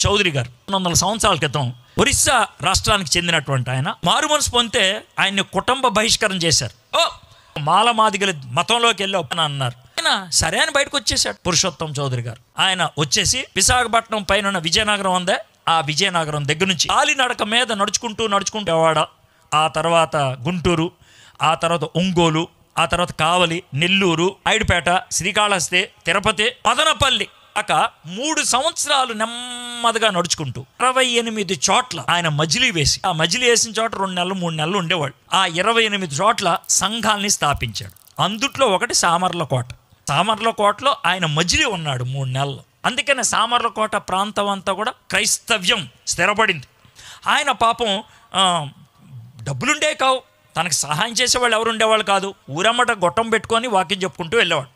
చౌదరి గారు రెండు వందల సంవత్సరాల క్రితం ఒరిస్సా రాష్ట్రానికి చెందినటువంటి ఆయన మారు మనసు పొందితే ఆయన్ని కుటుంబ బహిష్కరణ చేశారు ఓ మాల మాదిగల మతంలోకి వెళ్ళావు అని అన్నారు ఆయన సరే అని బయటకు వచ్చేసాడు పురుషోత్తం చౌదరి గారు ఆయన వచ్చేసి విశాఖపట్నం పైన ఉన్న విజయనగరం ఉందే ఆ విజయనగరం దగ్గర నుంచి కాలినడక మీద నడుచుకుంటూ నడుచుకుంటూ వాడ ఆ తర్వాత గుంటూరు ఆ తర్వాత ఒంగోలు ఆ తర్వాత కావలి నెల్లూరు ఐడిపేట శ్రీకాళహస్తి తిరుపతి మదనపల్లి అక మూడు సంవత్సరాలు నెమ్మదిగా నడుచుకుంటూ ఇరవై ఎనిమిది చోట్ల ఆయన మజిలీ వేసి ఆ మజిలీ వేసిన చోట రెండు నెలలు మూడు నెలలు ఉండేవాడు ఆ ఇరవై ఎనిమిది చోట్ల సంఘాల్ని స్థాపించాడు అందుట్లో ఒకటి సామర్లకోట సామర్లకోటలో ఆయన మజిలీ ఉన్నాడు మూడు నెలలు అందుకనే సామర్లకోట ప్రాంతం అంతా కూడా క్రైస్తవ్యం స్థిరపడింది ఆయన పాపం ఆ, డబ్బులుండే కావు తనకు సహాయం చేసేవాళ్ళు ఎవరు ఉండేవాళ్ళు కాదు ఊరమ్మట గొట్టం పెట్టుకొని వాక్యం చెప్పుకుంటూ వెళ్ళేవాడు